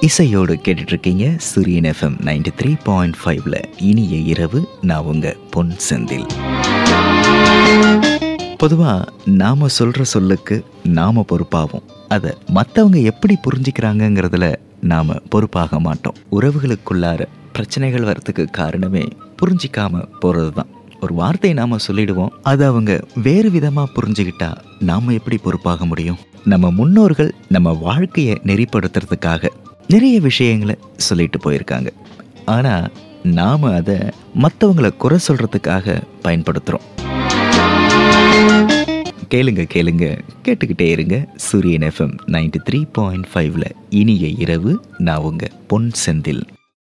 இசையோடு கேட்டுட்டு இருக்கீங்க சூரியன் எஃப்எம் நைன்டி த்ரீ பாயிண்ட் ஃபைவ்ல இனிய இரவு நான் உங்க பொன் செந்தில் பொதுவாக நாம சொல்ற சொல்லுக்கு நாம பொறுப்பாகும் அதை மற்றவங்க எப்படி புரிஞ்சுக்கிறாங்கங்கிறதுல நாம பொறுப்பாக மாட்டோம் உறவுகளுக்குள்ளார பிரச்சனைகள் வர்றதுக்கு காரணமே புரிஞ்சிக்காம போறது தான் ஒரு வார்த்தையை நாம சொல்லிடுவோம் அது அவங்க வேறு விதமா புரிஞ்சுக்கிட்டா நாம எப்படி பொறுப்பாக முடியும் நம்ம முன்னோர்கள் நம்ம வாழ்க்கையை நெறிப்படுத்துறதுக்காக நிறைய விஷயங்களை சொல்லிட்டு போயிருக்காங்க ஆனா நாம அதை மற்றவங்களை குறை சொல்றதுக்காக பயன்படுத்துறோம் கேளுங்க கேளுங்க கேட்டுக்கிட்டே இருங்க சூரியன் எஃப்எம் நைன்டி த்ரீ பாயிண்ட் ஃபைவ்ல இனிய இரவு நான் உங்க பொன் செந்தில்